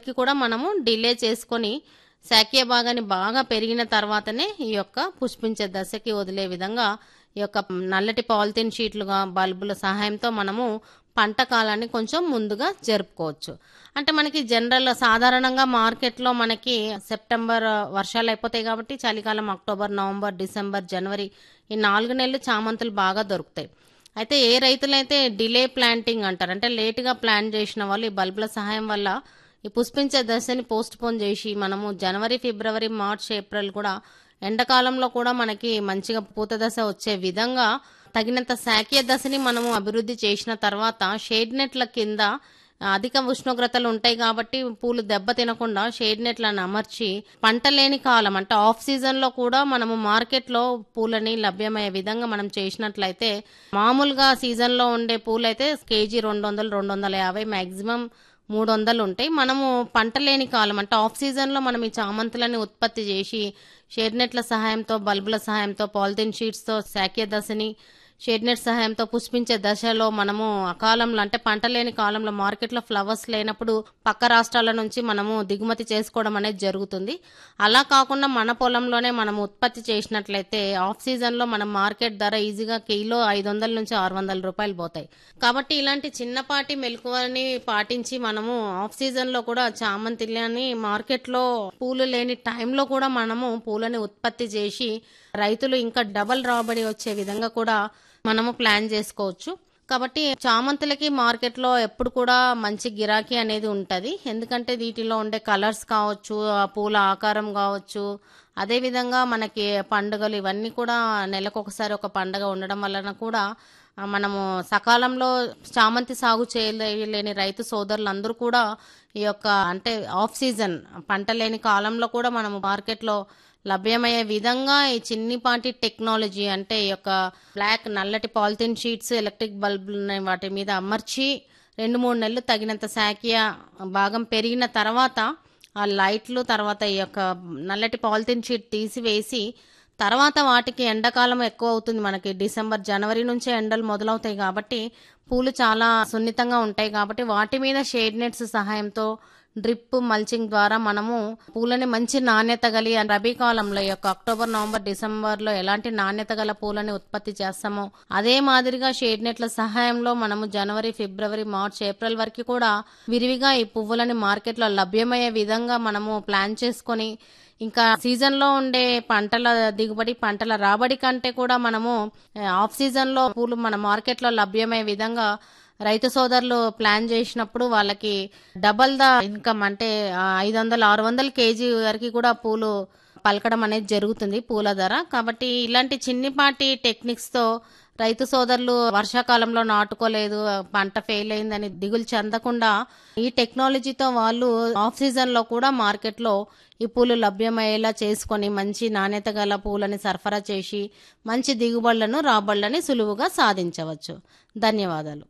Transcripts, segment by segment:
వరకు కూడా మనము డిలే చేసుకొని శాఖీయ భాగాన్ని బాగా పెరిగిన తర్వాతనే ఈ యొక్క పుష్పించే దశకి వదిలే విధంగా ఈ యొక్క నల్లటి పాలిథిన్ షీట్లుగా బల్బుల సహాయంతో మనము పంట కాలాన్ని కొంచెం ముందుగా జరుపుకోవచ్చు అంటే మనకి జనరల్ సాధారణంగా మార్కెట్లో మనకి సెప్టెంబర్ వర్షాలు అయిపోతాయి కాబట్టి చలికాలం అక్టోబర్ నవంబర్ డిసెంబర్ జనవరి ఈ నాలుగు నెలలు చామంతులు బాగా దొరుకుతాయి అయితే ఏ రైతులైతే డిలే ప్లాంటింగ్ అంటారు అంటే లేటుగా ప్లాన్ చేసిన వాళ్ళు ఈ బల్బుల సహాయం వల్ల ఈ పుష్పించే దశని పోస్ట్ పోన్ చేసి మనము జనవరి ఫిబ్రవరి మార్చ్ ఏప్రిల్ కూడా ఎండాకాలంలో కూడా మనకి మంచిగా పూత దశ వచ్చే విధంగా తగినంత శాఖీయ దశని మనము అభివృద్ధి చేసిన తర్వాత షేడ్ నెట్ల కింద అధిక ఉష్ణోగ్రతలు ఉంటాయి కాబట్టి పూలు దెబ్బ తినకుండా షేడ్ నెట్లను అమర్చి పంట లేని కాలం అంటే ఆఫ్ సీజన్ లో కూడా మనము మార్కెట్ లో పూలని లభ్యమయ్యే విధంగా మనం చేసినట్లయితే మామూలుగా సీజన్ లో ఉండే పూలైతే కేజీ రెండు వందలు రెండు వందల యాభై మాక్సిమం మూడు వందలు ఉంటాయి మనము పంట లేని కాలం అంటే ఆఫ్ సీజన్లో మనం ఈ చామంతులని ఉత్పత్తి చేసి షేడ్ నెట్ల సహాయంతో బల్బుల సహాయంతో పాలిథిన్ షీట్స్తో శాఖీయ దశని షేడ్ నెట్ సహాయంతో పుష్పించే దశలో మనము అకాలంలో అంటే పంట లేని కాలంలో మార్కెట్లో ఫ్లవర్స్ లేనప్పుడు పక్క రాష్ట్రాల నుంచి మనము దిగుమతి చేసుకోవడం అనేది జరుగుతుంది అలా కాకుండా మన పొలంలోనే మనం ఉత్పత్తి చేసినట్లయితే ఆఫ్ సీజన్లో మనం మార్కెట్ ధర ఈజీగా కిలో ఐదు వందల నుంచి ఆరు వందల రూపాయలు పోతాయి కాబట్టి ఇలాంటి చిన్నపాటి మెలకువని పాటించి మనము ఆఫ్ సీజన్లో కూడా చామంతిని మార్కెట్లో పూలు లేని టైంలో కూడా మనము పూలని ఉత్పత్తి చేసి రైతులు ఇంకా డబల్ రాబడి వచ్చే విధంగా కూడా మనము ప్లాన్ చేసుకోవచ్చు కాబట్టి చామంతులకి మార్కెట్లో ఎప్పుడు కూడా మంచి గిరాకీ అనేది ఉంటుంది ఎందుకంటే వీటిలో ఉండే కలర్స్ కావచ్చు ఆ పూల ఆకారం కావచ్చు అదేవిధంగా మనకి పండుగలు ఇవన్నీ కూడా నెలకు ఒకసారి ఒక పండుగ ఉండడం వలన కూడా ఆ, మనము సకాలంలో చామంతి సాగు చేయలేని రైతు సోదరులందరూ కూడా ఈ యొక్క అంటే ఆఫ్ సీజన్ పంట లేని కాలంలో కూడా మనము మార్కెట్లో లభ్యమయ్యే విధంగా ఈ చిన్నిపాటి టెక్నాలజీ అంటే ఈ యొక్క బ్లాక్ నల్లటి పాలిథిన్ షీట్స్ ఎలక్ట్రిక్ బల్బులు ఉన్నాయి వాటి మీద అమర్చి రెండు మూడు నెలలు తగినంత శాఖీయ భాగం పెరిగిన తర్వాత ఆ లైట్లు తర్వాత ఈ యొక్క నల్లటి పాలిథిన్ షీట్ తీసివేసి తర్వాత వాటికి ఎండాకాలం ఎక్కువ అవుతుంది మనకి డిసెంబర్ జనవరి నుంచే ఎండలు మొదలవుతాయి కాబట్టి పూలు చాలా సున్నితంగా ఉంటాయి కాబట్టి వాటి మీద షేడ్ నెట్స్ సహాయంతో డ్రిప్ మల్చింగ్ ద్వారా మనము పూలని మంచి నాణ్యత గలి రబీ కాలంలో ఈ యొక్క అక్టోబర్ నవంబర్ డిసెంబర్ లో ఎలాంటి నాణ్యత గల పూలని ఉత్పత్తి చేస్తామో అదే మాదిరిగా షేడ్ నెట్ల సహాయంలో మనము జనవరి ఫిబ్రవరి మార్చ్ ఏప్రిల్ వరకు కూడా విరివిగా ఈ పువ్వులని మార్కెట్లో లభ్యమయ్యే విధంగా మనము ప్లాన్ చేసుకొని ఇంకా సీజన్ లో ఉండే పంటల దిగుబడి పంటల రాబడి కంటే కూడా మనము ఆ, ఆఫ్ సీజన్ లో పూలు మన మార్కెట్ లో లభ్యమయ్యే విధంగా రైతు సోదరులు ప్లాన్ చేసినప్పుడు వాళ్ళకి డబల్ ద ఇన్కమ్ అంటే ఐదు వందలు ఆరు వందల కేజీ వరకు కూడా పూలు పలకడం అనేది జరుగుతుంది పూల ధర కాబట్టి ఇలాంటి చిన్నిపాటి టెక్నిక్స్ తో రైతు సోదరులు వర్షాకాలంలో నాటుకోలేదు పంట ఫెయిల్ అయిందని దిగులు చెందకుండా ఈ టెక్నాలజీతో వాళ్ళు ఆఫ్ సీజన్ లో కూడా మార్కెట్ లో ఈ పూలు లభ్యమయ్యేలా చేసుకొని మంచి నాణ్యత గల పూలని సరఫరా చేసి మంచి దిగుబడులను రాబడులని సులువుగా సాధించవచ్చు ధన్యవాదాలు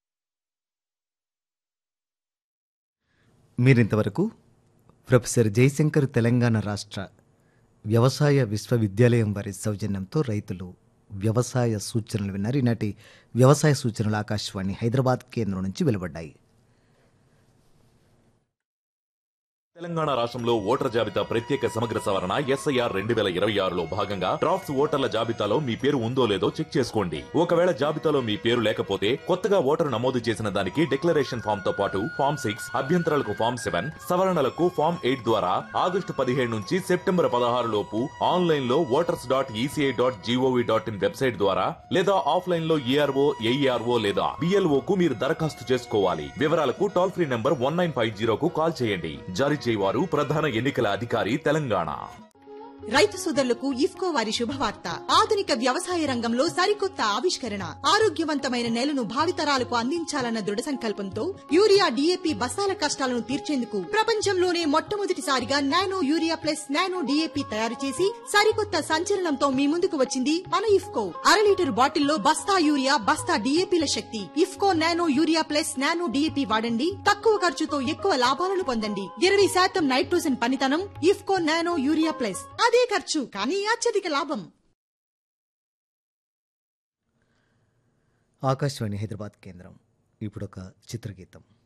మీరింతవరకు ప్రొఫెసర్ జయశంకర్ తెలంగాణ రాష్ట్ర వ్యవసాయ విశ్వవిద్యాలయం వారి సౌజన్యంతో రైతులు వ్యవసాయ సూచనలు విన్నారు ఈనాటి వ్యవసాయ సూచనలు ఆకాశవాణి హైదరాబాద్ కేంద్రం నుంచి వెలువడ్డాయి తెలంగాణ రాష్ట్రంలో ఓటర్ జాబితా ప్రత్యేక సమగ్ర సవరణ ఎస్ఐఆర్ రెండు వేల ఇరవై ఆరులో భాగంగా డ్రాఫ్ట్స్ ఓటర్ల జాబితాలో మీ పేరు ఉందో లేదో చెక్ చేసుకోండి ఒకవేళ జాబితాలో మీ పేరు లేకపోతే కొత్తగా ఓటరు నమోదు చేసిన దానికి డిక్లరేషన్ ఫామ్ తో పాటు ఫామ్ సిక్స్ అభ్యంతరాలకు ఫామ్ సెవెన్ సవరణలకు ఫామ్ ఎయిట్ ద్వారా ఆగస్టు పదిహేడు నుంచి సెప్టెంబర్ పదహారు లోపు ఆన్లైన్ లో voters dot ECI dot GOV dot in website ద్వారా లేదా ఆఫ్లైన్ లో ఈఆర్ఓ ఏఈఆర్ఓ లేదా బిఎల్ఓ కు మీరు దరఖాస్తు చేసుకోవాలి వివరాలకు toll free number one nine five జీరోకు కాల్ చేయండి జారీ చేయవారు ప్రధాన ఎన్నికల అధికారి తెలంగాణ రైతు సోదరులకు ఇఫ్కో వారి శుభవార్త ఆధునిక వ్యవసాయ రంగంలో సరికొత్త ఆవిష్కరణ ఆరోగ్యవంతమైన నేలను భావితరాలకు అందించాలన్న దృఢ సంకల్పంతో యూరియా డిఏపి బస్తాల కష్టాలను తీర్చేందుకు ప్రపంచంలోనే మొట్టమొదటిసారిగా nano urea plus nano DAP తయారు చేసి సరికొత్త సంచలనంతో మీ ముందుకు వచ్చింది మన ఇఫ్కో అర లీటర్ బాటిల్లో బస్తా యూరియా బస్తా డిఏపిల శక్తి IFFCO nano urea plus nano DAP వాడండి తక్కువ ఖర్చుతో ఎక్కువ లాభాలను పొందండి ఇరవై శాతం నైట్రోజన్ పనితనం ఇఫ్కో నానో యూరియా ప్లస్ అదే ఖర్చు కానీ అత్యధిక లాభం ఆకాశవాణి హైదరాబాద్ కేంద్రం ఇప్పుడు ఒక చిత్రగీతం